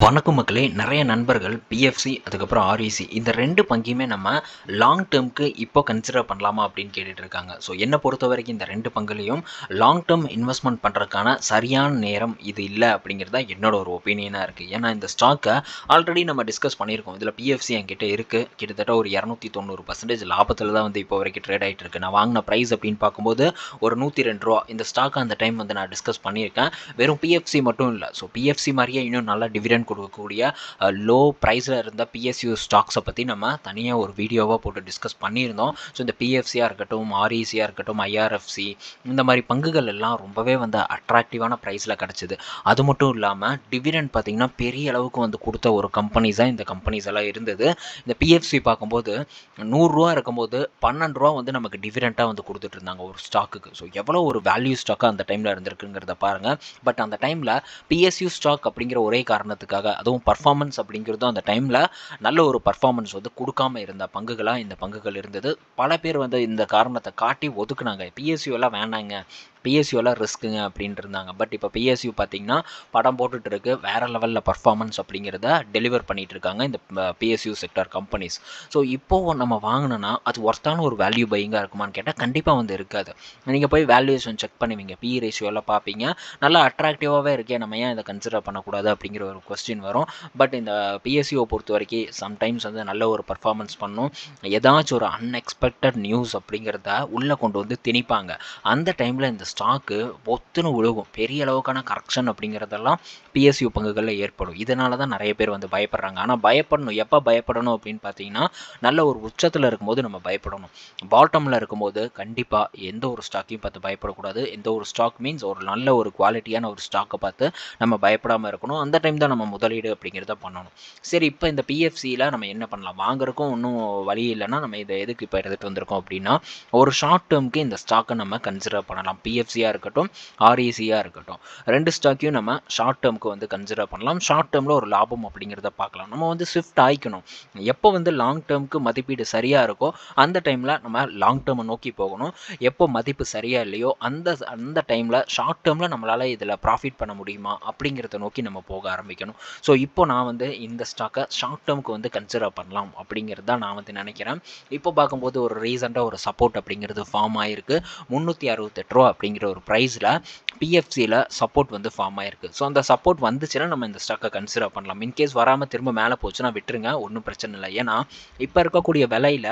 வணக்கம் மக்களே நிறைய நண்பர்கள் பிஎஃப்சி அதுக்கப்புறம் ஆர்இசி இந்த ரெண்டு பங்கையுமே நம்ம லாங் டேர்ம்க்கு இப்போ கன்சிடர் பண்ணலாமா அப்படின்னு கேட்டுட்டு இருக்காங்க ஸோ என்னை பொறுத்த வரைக்கும் இந்த ரெண்டு பங்குலையும் லாங் டேர்ம் இன்வெஸ்ட்மெண்ட் பண்ணுறதுக்கான சரியான நேரம் இது இல்லை அப்படிங்கிறது தான் என்னோட ஒரு ஒப்பீனியனாக இருக்குது ஏன்னா இந்த ஸ்டாக்கை ஆல்ரெடி நம்ம டிஸ்கஸ் பண்ணியிருக்கோம் இதில் பிஎஃப்சி என்கிட்ட இருக்குது கிட்டத்தட்ட ஒரு இரநூத்தி தொண்ணூறு பர்சன்டேஜ் லாபத்தில் தான் வந்து இப்போ வரைக்கும் ட்ரேட் ஆகிட்டு இருக்கு நான் வாங்கின ப்ரைஸ் அப்படின்னு பார்க்கும்போது ஒரு நூற்றி ரெண்டு ரூபா இந்த ஸ்டாக் அந்த டைம் வந்து நான் டிஸ்கஸ் பண்ணியிருக்கேன் வெறும் பிஎஃப்சி மட்டும் இல்லை ஸோ பிஎஃப்சி மாதிரியே இன்னும் நல்லா டிவிடெண்ட் கொடுக்கக்கூடிய லோ ப்ரைஸில் இருந்த பிஎஸ்யூ ஸ்டாக்ஸை பற்றி நம்ம தனியாக ஒரு வீடியோவாக போட்டு டிஸ்கஸ் பண்ணியிருந்தோம் ஸோ இந்த பிஎஃப்சியாக இருக்கட்டும் ஆர்இசியாக இருக்கட்டும் ஐஆர்எஃப்சி இந்த மாதிரி பங்குகள் எல்லாம் ரொம்பவே வந்து அட்ராக்டிவான ப்ரைஸில் கிடச்சிது அது மட்டும் இல்லாமல் டிவிடெண்ட் பார்த்திங்கன்னா பெரிய அளவுக்கு வந்து கொடுத்த ஒரு கம்பெனிஸ் தான் இந்த கம்பெனிஸ் எல்லாம் இருந்தது இந்த பிஎஃப்சி பார்க்கும்போது நூறுரூவா இருக்கும்போது பன்னெண்டு ரூபா வந்து நமக்கு டிவிடெண்ட்டாக வந்து கொடுத்துட்டு இருந்தாங்க ஒரு ஸ்டாக்குக்கு ஸோ எவ்வளோ ஒரு வேல்யூ ஸ்டாக்காக அந்த டைமில் இருந்திருக்குங்கிறத பாருங்கள் பட் அந்த டைமில் பிஎஸ்யூ ஸ்டாக் அப்படிங்கிற ஒரே காரணத்துக்காக அதுவும் பர்ஃபார்மன்ஸ் அப்படிங்கிறதும் அந்த டைமில் நல்ல ஒரு பர்ஃபார்மன்ஸ் வந்து கொடுக்காம இருந்த பங்குகளாக இந்த பங்குகள் இருந்தது பல பேர் வந்து இந்த காரணத்தை காட்டி ஒதுக்குனாங்க பிஎஸ்யூ எல்லாம் வேணாங்க பிஎஸ்யூ எல்லாம் ரிஸ்க்குங்க அப்படின்ட்டு இருந்தாங்க பட் இப்போ பிஎஸ்யூ பார்த்தீங்கன்னா படம் போட்டுட்டு இருக்கு வேறு லெவலில் பர்ஃபார்மன்ஸ் அப்படிங்கிறத டெலிவர் பண்ணிட்டு இருக்காங்க இந்த பிஎஸ்யூ செக்டர் கம்பெனிஸ் ஸோ இப்போது நம்ம வாங்கினோன்னா அது ஒர்த்தான ஒரு வேல்யூ பையிங்காக இருக்குமான்னு கேட்டால் கண்டிப்பாக வந்து இருக்காது நீங்கள் போய் வேல்யூவேஷன் செக் பண்ணுவீங்க பி ரேஷியோ எல்லாம் பார்ப்பீங்க நல்லா அட்ராக்டிவாகவே இருக்கே நம்ம ஏன் இதை கன்சிடர் பண்ணக்கூடாது அப்படிங்கிற ஒரு கொஸ்டின் வரும் பட் இந்த பிஎஸ்சியை பொறுத்த வரைக்கும் சம்டைம்ஸ் வந்து நல்ல ஒரு பர்ஃபார்மன்ஸ் பண்ணும் ஏதாச்சும் ஒரு அன்எக்ஸ்பெக்டட் நியூஸ் அப்படிங்கிறத உள்ளே கொண்டு வந்து திணிப்பாங்க அந்த டைமில் இந்த ஸ்டாக்கு ஒத்துன்னு விழுகும் பெரிய அளவுக்கான கரெக்ஷன் அப்படிங்கிறதெல்லாம் பிஎஸ்யூ பங்குகளில் ஏற்படும் இதனால தான் நிறைய பேர் வந்து பயப்படுறாங்க ஆனால் பயப்படணும் எப்போ பயப்படணும் அப்படின்னு பார்த்தீங்கன்னா நல்ல ஒரு உச்சத்தில் இருக்கும்போது நம்ம பயப்படணும் பாட்டமில் இருக்கும்போது கண்டிப்பாக எந்த ஒரு ஸ்டாக்கையும் பார்த்து பயப்படக்கூடாது எந்த ஒரு ஸ்டாக் மீன்ஸ் ஒரு நல்ல ஒரு குவாலிட்டியான ஒரு ஸ்டாக்கை பார்த்து நம்ம பயப்படாமல் இருக்கணும் அந்த டைம் தான் நம்ம முதலீடு அப்படிங்கிறத பண்ணணும் சரி இப்போ இந்த பிஎஃப்சியில் நம்ம என்ன பண்ணலாம் வாங்குறதுக்கும் ஒன்றும் வழி இல்லைன்னா நம்ம இதை எதுக்கு இப்போ எடுத்துகிட்டு வந்திருக்கோம் அப்படின்னா ஒரு ஷார்ட் டேர்முக்கு இந்த ஸ்டாக்கை நம்ம கன்சிடர் பண்ணலாம் பிஎஃப்சியாக இருக்கட்டும் ஆர்இசியாக இருக்கட்டும் ரெண்டு ஸ்டாக்கையும் நம்ம ஷார்ட் டேர்முக்கு வந்து கன்சிடர் பண்ணலாம் ஷார்ட் டேர்மில் ஒரு லாபம் அப்படிங்கிறத பார்க்கலாம் நம்ம வந்து ஷிஃப்ட் ஆகிக்கணும் எப்போ வந்து லாங் டேர்முக்கு மதிப்பீடு சரியாக இருக்கோ அந்த டைமில் நம்ம லாங் டேர்மை நோக்கி போகணும் எப்போ மதிப்பு சரியாக இல்லையோ அந்த அந்த டைமில் ஷார்ட் டேர்மில் நம்மளால் இதில் ப்ராஃபிட் பண்ண முடியுமா அப்படிங்கிறத நோக்கி நம்ம போக ஆரம்பிக்கணும் ஸோ இப்போ நான் வந்து இந்த ஸ்டாக்கை ஷார்ட் டேர்முக்கு வந்து கன்சிடர் பண்ணலாம் அப்படிங்கிறது தான் நான் வந்து நினைக்கிறேன் இப்போ பார்க்கும்போது ஒரு ரீசெண்டாக ஒரு சப்போர்ட் அப்படிங்கிறது ஃபார்ம் ஆகிருக்கு முந்நூற்றி அறுபத்தெட்டு ரூபா அப்படிங்கிற ஒரு ப்ரைஸில் பிஎஃப்சியில் சப்போர்ட் வந்து ஃபார்ம் ஆயிருக்கு ஸோ அந்த சப்போர்ட் வந்துச்சுன்னா நம்ம இந்த ஸ்டாக்கை கன்சிடர் பண்ணலாம் இன்கேஸ் வராமல் திரும்ப மேலே போச்சுன்னா விட்டுருங்க ஒன்றும் பிரச்சனை இல்லை ஏன்னா இப்போ இருக்கக்கூடிய விலையில்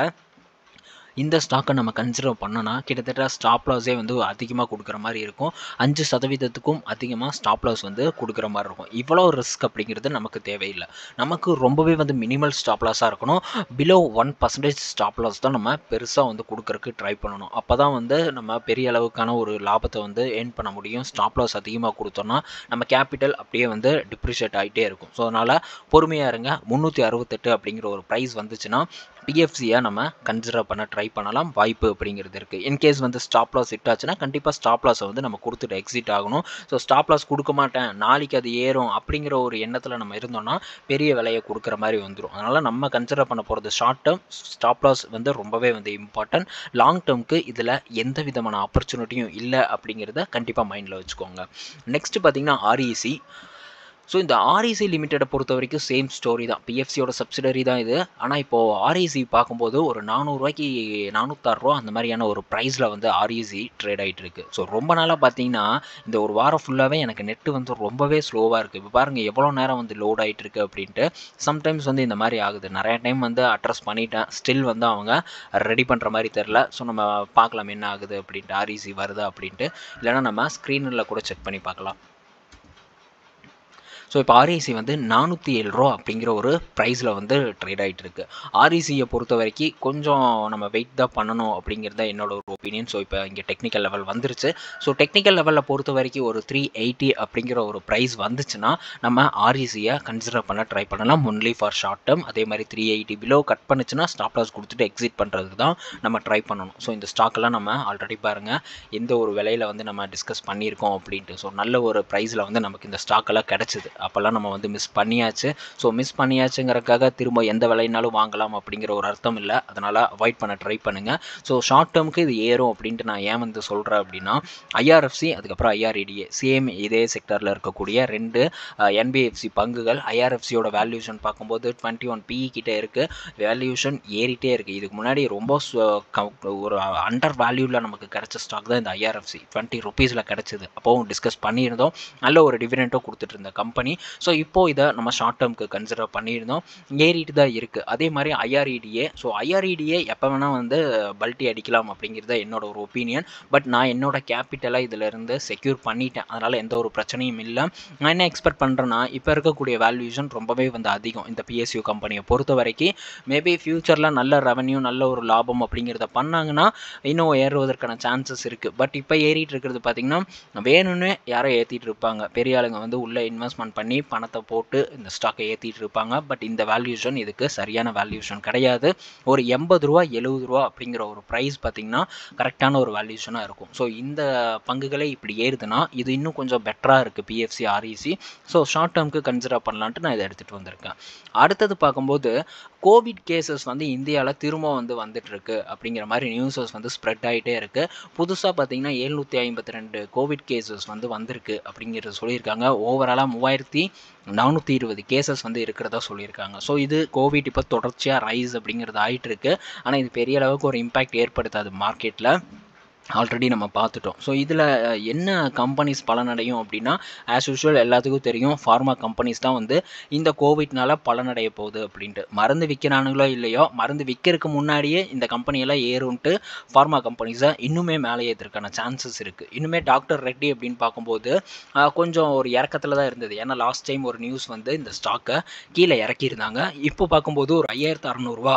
இந்த ஸ்டாக்கை நம்ம கன்சிடர் பண்ணோன்னா கிட்டத்தட்ட ஸ்டாப் லாஸே வந்து அதிகமாக கொடுக்குற மாதிரி இருக்கும் அஞ்சு சதவீதத்துக்கும் அதிகமாக ஸ்டாப் லாஸ் வந்து கொடுக்குற மாதிரி இருக்கும் இவ்வளோ ரிஸ்க் அப்படிங்கிறது நமக்கு தேவையில்லை நமக்கு ரொம்பவே வந்து மினிமல் ஸ்டாப் லாஸாக இருக்கணும் below one percentage stop loss தான் நம்ம பெருசாக வந்து கொடுக்குறக்கு ட்ரை பண்ணணும் அப்போ தான் வந்து நம்ம பெரிய அளவுக்கான ஒரு லாபத்தை வந்து ஏர்ன் பண்ண முடியும் ஸ்டாப் லாஸ் அதிகமாக கொடுத்தோன்னா நம்ம கேபிட்டல் அப்படியே வந்து டிப்ரிஷியேட் ஆகிட்டே இருக்கும் ஸோ அதனால் பொறுமையாக இருங்க முந்நூற்றி அறுபத்தெட்டு அப்படிங்கிற ஒரு ப்ரைஸ் வந்துச்சுன்னா பிஎஃப்சியை நம்ம கன்சிடர் பண்ண ட்ரை பண்ணலாம் வாய்ப்பு அப்படிங்கிறது இருக்குது இன்கேஸ் வந்து ஸ்டாப் லாஸ் ஹிட் ஆச்சுன்னா கண்டிப்பாக ஸ்டாப் லாஸை வந்து நம்ம கொடுத்துட்டு எக்ஸிட் ஆகணும் ஸோ ஸ்டாப் லாஸ் கொடுக்க மாட்டேன் நாளைக்கு அது ஏறும் அப்படிங்கிற ஒரு எண்ணத்தில் நம்ம இருந்தோம்னா பெரிய விலையை கொடுக்குற மாதிரி வந்துடும் அதனால் நம்ம கன்சிடர் பண்ண போகிறது ஷார்ட் டேர்ம் ஸ்டாப் லாஸ் வந்து ரொம்பவே வந்து இம்பார்ட்டன்ட் லாங் டேர்முக்கு இதில் எந்த விதமான ஆப்பர்ச்சுனிட்டியும் இல்லை அப்படிங்கிறத கண்டிப்பாக மைண்டில் வச்சுக்கோங்க நெக்ஸ்ட் பார்த்திங்கன்னா ஆர்இசி ஸோ இந்த ஆர்இசி லிமிட்டடை பொறுத்த வரைக்கும் சேம் ஸ்டோரி தான் பிஎஃப்சியோட சப்சிடரி தான் இது ஆனால் இப்போது ஆர்இசி பார்க்கும்போது ஒரு நானூறுரூவாய்க்கு நானூற்றாறுரூவா அந்த மாதிரியான ஒரு ப்ரைஸில் வந்து ஆர்இசி ட்ரேட் ஆகிட்டு இருக்குது ஸோ ரொம்ப நாளாக பார்த்தீங்கன்னா இந்த ஒரு வாரம் ஃபுல்லாகவே எனக்கு நெட்டு வந்து ரொம்பவே ஸ்லோவாக இருக்குது இப்போ பாருங்கள் எவ்வளோ நேரம் வந்து லோட் ஆகிட்டு இருக்கு அப்படின்ட்டு சம்டைம்ஸ் வந்து இந்த மாதிரி ஆகுது நிறைய டைம் வந்து அட்ரஸ் பண்ணிட்டேன் ஸ்டில் வந்து அவங்க ரெடி பண்ணுற மாதிரி தெரில ஸோ நம்ம பார்க்கலாம் என்ன ஆகுது அப்படின்ட்டு ஆர்இசி வருதா அப்படின்ட்டு இல்லைனா நம்ம ஸ்க்ரீனில் கூட செக் பண்ணி பார்க்கலாம் ஸோ இப்போ ஆர்இசி வந்து நானூற்றி ஏழு ரூபா அப்படிங்கிற ஒரு ப்ரைஸில் வந்து ட்ரேட் ஆகிட்டு இருக்கு ஆர்இசியை பொறுத்த வரைக்கும் கொஞ்சம் நம்ம வெயிட் தான் பண்ணணும் அப்படிங்கிறது தான் என்னோட ஒரு ஒப்பீனியன் ஸோ இப்போ இங்கே டெக்னிக்கல் லெவல் வந்துருச்சு ஸோ டெக்னிக்கல் லெவலில் பொறுத்த வரைக்கும் ஒரு த்ரீ எயிட்டி அப்படிங்கிற ஒரு ப்ரைஸ் வந்துச்சுன்னா நம்ம ஆர்இசியை கன்சிடர் பண்ண ட்ரை பண்ணலாம் ஒன்லி ஃபார் ஷார்ட் டேர்ம் அதே மாதிரி த்ரீ எயிட்டி பிலோ கட் பண்ணுச்சுன்னா ஸ்டாப் லாஸ் கொடுத்துட்டு எக்ஸிட் பண்ணுறதுக்கு தான் நம்ம ட்ரை பண்ணணும் ஸோ இந்த ஸ்டாக்கெல்லாம் நம்ம ஆல்ரெடி பாருங்கள் எந்த ஒரு விலையில் வந்து நம்ம டிஸ்கஸ் பண்ணியிருக்கோம் அப்படின்ட்டு ஸோ நல்ல ஒரு ப்ரைஸில் வந்து நமக்கு இந்த ஸ்டாக்கெல்லாம் கிடச்சிது அப்போல்லாம் நம்ம வந்து மிஸ் பண்ணியாச்சு ஸோ மிஸ் பண்ணியாச்சுங்கிறதுக்காக திரும்ப எந்த விலைனாலும் வாங்கலாம் அப்படிங்கிற ஒரு அர்த்தம் இல்லை அதனால் அவாய்ட் பண்ண ட்ரை பண்ணுங்கள் ஸோ ஷார்ட் டேர்முக்கு இது ஏறும் அப்படின்ட்டு நான் ஏன் வந்து சொல்கிறேன் அப்படின்னா ஐஆர்எஃப்சி அதுக்கப்புறம் ஐஆர்இடிஏ சேம் இதே செக்டரில் இருக்கக்கூடிய ரெண்டு என்பிஎஃப்சி பங்குகள் ஐஆர்எஃப்சியோட வேல்யூஷன் பார்க்கும்போது டுவெண்ட்டி ஒன் பிஇ கிட்டே இருக்குது வேல்யூஷன் ஏறிட்டே இருக்குது இதுக்கு முன்னாடி ரொம்ப சு- க- ஒரு அண்டர் வேல்யூவில் நமக்கு கிடைச்ச ஸ்டாக் தான் இந்த ஐஆர்எஃப்சி டுவெண்ட்டி ருபீஸில் கிடச்சிது அப்போவும் டிஸ்கஸ் பண்ணியிருந்தோம் நல்ல ஒரு டிவிடெண்ட்டும் கொடுத்துட்டு இருந்த கம்பெனி ஸோ இப்போது இதை நம்ம ஷார்ட் டேர்முக்கு கன்சிடர் பண்ணியிருந்தோம் ஏறிட்டு தான் இருக்குது அதே மாதிரி ஐஆர்இடிஏ ஸோ ஐஆர்இடிஏ எப்போ வேணால் வந்து பல்ட்டி அடிக்கலாம் அப்படிங்கிறது என்னோட ஒரு ஒப்பீனியன் பட் நான் என்னோட கேபிட்டலை இதிலிருந்து செக்யூர் பண்ணிட்டேன் அதனால் எந்த ஒரு பிரச்சனையும் இல்லை நான் என்ன எக்ஸ்பெக்ட் பண்ணுறேன்னா இப்போ இருக்கக்கூடிய வேல்யூஷன் ரொம்பவே வந்து அதிகம் இந்த பிஎஸ்யூ கம்பெனியை பொறுத்த வரைக்கும் மேபி ஃப்யூச்சரில் நல்ல ரெவன்யூ நல்ல ஒரு லாபம் அப்படிங்கிறத பண்ணாங்கன்னா இன்னும் ஏறுவதற்கான சான்சஸ் இருக்குது பட் இப்போ ஏறிட்டு இருக்கிறது பார்த்திங்கன்னா வேணும்னு யாரோ ஏற்றிட்டு இருப்பாங்க பெரிய ஆளுங்க வந்து உள்ளே இன்வெஸ்ட்மெண்ட் பண்ணி பணத்தை போட்டு இந்த ஸ்டாக்கை ஏற்றிட்டு இருப்பாங்க பட் இந்த வேல்யூஷன் இதுக்கு சரியான வேல்யூஷன் கிடையாது ஒரு எண்பது ரூபா எழுபது ரூபா அப்படிங்கிற ஒரு ப்ரைஸ் பார்த்திங்கன்னா கரெக்டான ஒரு வேல்யூஷனாக இருக்கும் ஸோ இந்த பங்குகளே இப்படி ஏறுதுன்னா இது இன்னும் கொஞ்சம் பெட்டராக இருக்குது பிஎஃப்சி ஆர்இசி ஸோ ஷார்ட் டேர்முக்கு கன்சிடர் பண்ணலான்ட்டு நான் இதை எடுத்துகிட்டு வந்திருக்கேன் அடுத்தது பார்க்கும்போது கோவிட் கேசஸ் வந்து இந்தியாவில் திரும்ப வந்து வந்துட்டுருக்கு அப்படிங்கிற மாதிரி நியூஸஸ் வந்து ஸ்ப்ரெட் ஆகிட்டே இருக்குது புதுசாக பார்த்தீங்கன்னா எழுநூற்றி ஐம்பத்தி ரெண்டு கோவிட் கேசஸ் வந்து வந்திருக்கு அப்படிங்கிறத சொல்லியிருக்காங்க ஓவராலாக மூவாயிரத்தி நானூற்றி இருபது கேசஸ் வந்து இருக்கிறதா சொல்லியிருக்காங்க ஸோ இது கோவிட் இப்போ தொடர்ச்சியாக ரைஸ் அப்படிங்கிறது ஆயிட்டு இருக்கு ஆனால் இது பெரிய அளவுக்கு ஒரு இம்பேக்ட் ஏற்படுத்தாது மார்க்கெட்டில் ஆல்ரெடி நம்ம பார்த்துட்டோம் ஸோ இதில் என்ன கம்பெனிஸ் பலனடையும் அப்படின்னா ஆஸ் யூஷுவல் எல்லாத்துக்கும் தெரியும் ஃபார்மா கம்பெனிஸ் தான் வந்து இந்த கோவிட்னால பலனடைய போகுது அப்படின்ட்டு மருந்து விற்கிறானுங்களோ இல்லையோ மருந்து விற்கிறதுக்கு முன்னாடியே இந்த கம்பெனியெல்லாம் ஏறுன்ட்டு ஃபார்மா கம்பெனிஸை இன்னுமே மேலே ஏற்றுறதுக்கான சான்சஸ் இருக்குது இன்னுமே டாக்டர் ரெட்டி அப்படின்னு பார்க்கும்போது ஆஹ், கொஞ்சம் ஒரு இறக்கத்தில் தான் இருந்தது ஏன்னா லாஸ்ட் டைம் ஒரு நியூஸ் வந்து இந்த ஸ்டாக்கை கீழே இறக்கியிருந்தாங்க இப்போ பார்க்கும்போது ஒரு ஐயாயிரத்து அறநூறுவா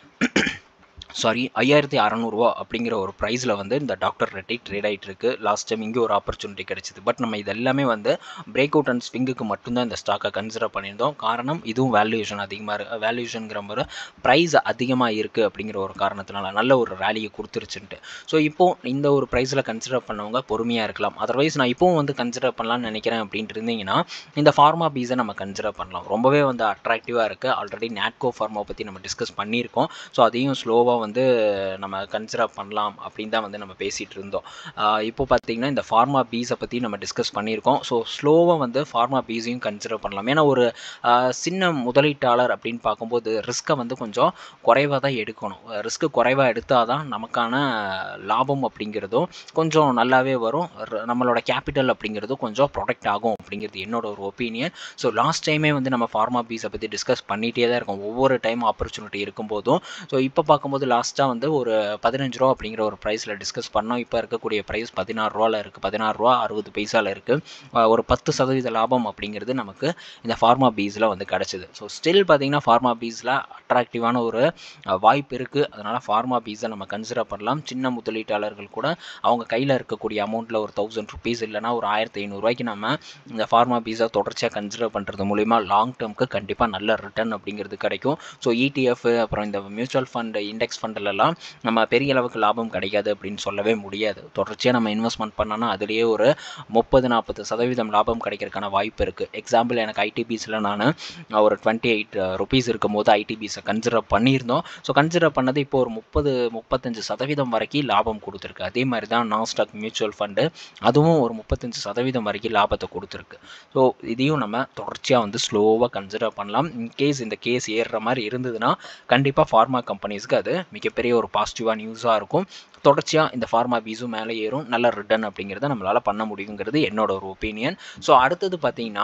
சாரி ஐயாயிரத்தி அறநூறுவா அப்படிங்கிற ஒரு ப்ரைஸில் வந்து இந்த டாக்டர் ரெட்டி ட்ரேட் ஆகிட்டு இருக்கு லாஸ்ட் டைம் இங்கே ஒரு ஆப்பர்ச்சுனிட்டி கிடைச்சிது பட் நம்ம இது எல்லாமே வந்து பிரேக் அவுட் அண்ட் ஸ்விங்குக்கு மட்டும்தான் இந்த ஸ்டாக்கை கன்சிடர் பண்ணியிருந்தோம் காரணம் இதுவும் வேல்யூஷன் அதிகமாக இருக்கு வேல்யூஷனுங்கிற மாதிரி ப்ரைஸ் அதிகமாக இருக்குது அப்படிங்கிற ஒரு காரணத்தினால நல்ல ஒரு ரேலியை கொடுத்துருச்சுன்ட்டு ஸோ இப்போ இந்த ஒரு ப்ரைஸில் கன்சிடர் பண்ணவங்க பொறுமையாக இருக்கலாம் அதர்வைஸ் நான் இப்போவும் வந்து கன்சிடர் பண்ணலாம்னு நினைக்கிறேன் அப்படின்ட்டு இருந்தீங்கன்னா இந்த ஃபார்மா பீஸை நம்ம கன்சிடர் பண்ணலாம் ரொம்பவே வந்து அட்ராக்டிவாக இருக்குது ஆல்ரெடி நாட்கோ ஃபார்மா பற்றி நம்ம டிஸ்கஸ் பண்ணியிருக்கோம் ஸோ அதையும் ஸ்லோவாக வந்து நம்ம கன்சிடர் பண்ணலாம் அப்படின்னு தான் வந்து நம்ம பேசிகிட்டு இருந்தோம் ஆஹ் இப்போ பார்த்தீங்கன்னா இந்த ஃபார்மா பீஸை பற்றி நம்ம டிஸ்கஸ் பண்ணியிருக்கோம் ஸோ ஸ்லோவாக வந்து ஃபார்மா பீஸையும் கன்சிடர் பண்ணலாம் ஏன்னா ஒரு ஆஹ் சின்ன முதலீட்டாளர் அப்படின்னு பார்க்கும்போது ரிஸ்க்கை வந்து கொஞ்சம் குறைவாக தான் எடுக்கணும் ரிஸ்க்கு குறைவாக எடுத்தால் தான் நமக்கான லாபம் அப்படிங்கிறதும் கொஞ்சம் நல்லாவே வரும் ர- நம்மளோட கேபிட்டல் அப்படிங்கிறதும் கொஞ்சம் ப்ரொடெக்ட் ஆகும் அப்படிங்கிறது என்னோட ஒரு ஒப்பீனியன் ஸோ லாஸ்ட் டைமே வந்து நம்ம ஃபார்மா பீஸை பற்றி டிஸ்கஸ் பண்ணிகிட்டே தான் இருக்கோம் ஒவ்வொரு டைம் ஆப்பர்ச்சுனிட்டி இருக்கும்போதும் ஸோ இப்போ பார்க்கும்போது லாஸ்ட்டாக வந்து ஒரு பதினஞ்சு ரூபா அப்படிங்கிற ஒரு ப்ரைஸில் டிஸ்கஸ் பண்ணோம் இப்போ இருக்கக்கூடிய ப்ரைஸ் பதினாறு ரூபாவில் இருக்குது பதினாறு ரூபா அறுபது பைசாவில் இருக்குது ஒரு பத்து சதவீத லாபம் அப்படிங்கிறது நமக்கு இந்த ஃபார்மா பீஸில் வந்து கிடச்சிது ஸோ ஸ்டில் பார்த்தீங்கன்னா ஃபார்மா பீஸில் அட்ராக்டிவான ஒரு அஹ், வாய்ப்பு இருக்குது அதனால் ஃபார்மா பீஸை நம்ம கன்சிடர் பண்ணலாம் சின்ன முதலீட்டாளர்கள் கூட அவங்க கையில் இருக்கக்கூடிய அமௌண்ட்டில் ஒரு தௌசண்ட் ருபீஸ் இல்லைனா ஒரு ஆயிரத்தி ஐநூறுரூவாய்க்கு நம்ம இந்த ஃபார்மா பீஸை தொடர்ச்சியாக கன்சிடர் பண்ணுறது மூலிமா லாங் டேர்முக்கு கண்டிப்பாக நல்ல ரிட்டர்ன் அப்படிங்கிறது கிடைக்கும் ஸோ இடிஎஃப் அப்புறம் இந்த மியூச்சுவல் ஃபண்ட் இண்டெக்ஸ் ஃபண்டிலெல்லாம் நம்ம பெரிய அளவுக்கு லாபம் கிடைக்காது அப்படின்னு சொல்லவே முடியாது தொடர்ச்சியாக நம்ம இன்வெஸ்ட்மெண்ட் பண்ணோன்னா அதுலேயே ஒரு முப்பது நாற்பது சதவீதம் லாபம் கிடைக்கிறதுக்கான வாய்ப்பு இருக்குது எக்ஸாம்பிள் எனக்கு ஐடிபிஸில் நான் ஒரு டுவெண்ட்டி எயிட் ருபீஸ் இருக்கும்போது ஐடிபிஸை கன்சிடர் பண்ணியிருந்தோம் ஸோ கன்சிடர் பண்ணது இப்போ ஒரு முப்பது முப்பத்தஞ்சு சதவீதம் வரைக்கும் லாபம் கொடுத்துருக்கு அதே மாதிரி தான் நாஸ்டாக் மியூச்சுவல் ஃபண்டு அதுவும் ஒரு முப்பத்தஞ்சு சதவீதம் வரைக்கும் லாபத்தை கொடுத்துருக்கு ஸோ இதையும் நம்ம தொடர்ச்சியாக வந்து ஸ்லோவாக கன்சிடர் பண்ணலாம் இன்கேஸ் இந்த கேஸ் ஏறுற மாதிரி இருந்ததுன்னா கண்டிப்பாக ஃபார்மா கம்பெனிஸ்க்கு அது மிகப்பெரிய ஒரு பாசிட்டிவாக நியூஸாக இருக்கும் தொடர்ச்சியாக இந்த ஃபார்மா பீஸும் மேலே ஏறும் நல்ல ரிட்டர்ன் அப்படிங்கிறத நம்மளால் பண்ண முடியுங்கிறது என்னோட ஒரு ஒப்பீனியன் ஸோ அடுத்தது பார்த்தீங்கன்னா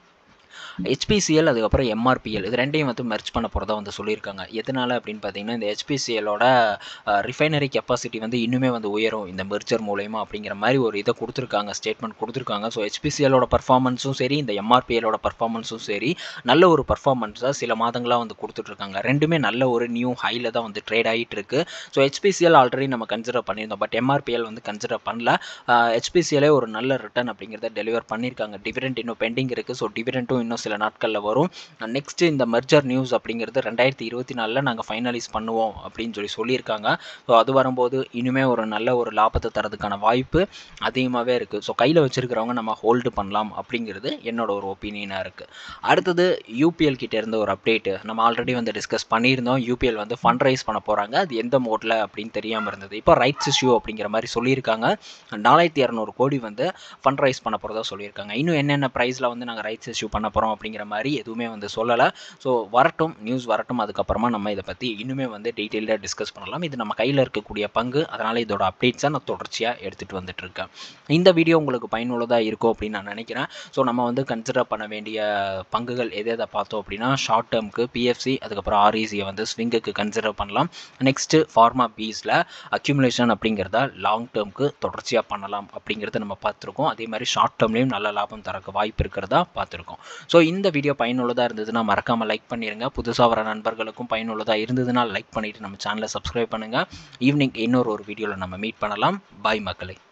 ஹெச்பிசிஎல் அதுக்கப்புறம் எம்ஆர்பிஎல் இது ரெண்டையும் வந்து மெர்ச் பண்ண போகிறதா வந்து சொல்லியிருக்காங்க எதனால அப்படின்னு பார்த்தீங்கன்னா இந்த ஹெச்பிசிஎலோட ரிஃபைனரி கெப்பாசிட்டி வந்து இன்னுமே வந்து உயரும் இந்த மெர்ஜர் மூலயமா அப்படிங்கிற மாதிரி ஒரு இதை கொடுத்துருக்காங்க ஸ்டேட்மெண்ட் கொடுத்துருக்காங்க ஸோ ஹெச்பிசிஎலோட பர்ஃபார்மன்ஸும் சரி இந்த எம்ஆர்பிஎலோட பர்ஃபார்மன்ஸும் சரி நல்ல ஒரு பர்ஃபார்மன்ஸாக சில மாதங்களாக வந்து கொடுத்துட்ருக்காங்க ரெண்டுமே நல்ல ஒரு நியூ ஹையில் தான் வந்து ட்ரேட் ஆகிட்டு இருக்கு ஸோ ஹெச்பிசிஎல் ஆல்ரெடி நம்ம கன்சிடர் பண்ணியிருந்தோம் பட் எம்ஆர்பிஎல் வந்து கன்சிடர் பண்ணல ஹெச்பிசிஎலே ஒரு நல்ல ரிட்டர்ன் அப்படிங்கிறத டெலிவர் பண்ணியிருக்காங்க டிவிடெண்ட் இன்னும் பெண்டிங் இருக்குது ஸோ டிவிடெண்ட்டும் அப்டேட்ஸும் இன்னும் சில நாட்களில் வரும் நெக்ஸ்ட்டு இந்த மெர்ஜர் நியூஸ் அப்படிங்கிறது ரெண்டாயிரத்தி இருபத்தி நாலில் நாங்கள் ஃபைனலைஸ் பண்ணுவோம் அப்படின்னு சொல்லி சொல்லியிருக்காங்க ஸோ அது வரும்போது இனிமேல் ஒரு நல்ல ஒரு லாபத்தை தரதுக்கான வாய்ப்பு அதிகமாகவே இருக்குது ஸோ கையில் வச்சுருக்கிறவங்க நம்ம ஹோல்டு பண்ணலாம் அப்படிங்கிறது என்னோட ஒரு ஒப்பீனியனாக இருக்குது அடுத்தது யூபிஎல் கிட்ட இருந்து ஒரு அப்டேட்டு நம்ம ஆல்ரெடி வந்து டிஸ்கஸ் பண்ணியிருந்தோம் யூபிஎல் வந்து ஃபண்ட் ரைஸ் பண்ண போகிறாங்க அது எந்த மோடில் அப்படின்னு தெரியாமல் இருந்தது இப்போ ரைட்ஸ் இஷ்யூ அப்படிங்கிற மாதிரி சொல்லியிருக்காங்க நாலாயிரத்தி இரநூறு கோடி வந்து ஃபண்ட் ரைஸ் பண்ண போகிறதா சொல்லியிருக்காங்க இன்னும் என்னென்ன ப்ரைஸில் வந்து நாங்கள் ரைட்ஸ் இஷ்யூ பண்ண போகிறோம் அப்படிங்கிற மாதிரி எதுவுமே வந்து சொல்லலை ஸோ வரட்டும் நியூஸ் வரட்டும் அதுக்கப்புறமா நம்ம இதை பற்றி இன்னுமே வந்து டீட்டெயில்டாக டிஸ்கஸ் பண்ணலாம் இது நம்ம கையில் இருக்கக்கூடிய பங்கு அதனால் இதோட அப்டேட்ஸை நான் தொடர்ச்சியாக எடுத்துகிட்டு வந்துட்டு இருக்கேன் இந்த வீடியோ உங்களுக்கு பயனுள்ளதாக இருக்கும் அப்படின்னு நான் நினைக்கிறேன் ஸோ நம்ம வந்து கன்சிடர் பண்ண வேண்டிய பங்குகள் எதை எதை பார்த்தோம் அப்படின்னா ஷார்ட் டேர்முக்கு பிஎஃப்சி அதுக்கப்புறம் ஆர்இசியை வந்து ஸ்விங்குக்கு கன்சிடர் பண்ணலாம் நெக்ஸ்ட்டு ஃபார்மா பீஸில் அக்யூமுலேஷன் அப்படிங்கிறத லாங் டேர்முக்கு தொடர்ச்சியாக பண்ணலாம் அப்படிங்கிறத நம்ம பார்த்துருக்கோம் அதே மாதிரி ஷார்ட் டேர்ம்லேயும் நல்ல லாபம் தரக்கு வாய்ப்பு இருக்கிறதா பார்த்துருக்கோம் ஸோ இந்த வீடியோ பயனுள்ளதாக இருந்ததுன்னா மறக்காமல் லைக் பண்ணிடுங்க புதுசாக வர நண்பர்களுக்கும் பயனுள்ளதாக இருந்ததுன்னா லைக் பண்ணிவிட்டு நம்ம சேனலை சப்ஸ்கிரைப் பண்ணுங்கள் ஈவினிங் இன்னொரு ஒரு வீடியோவில் நம்ம மீட் பண்ணலாம் பாய் மக்களே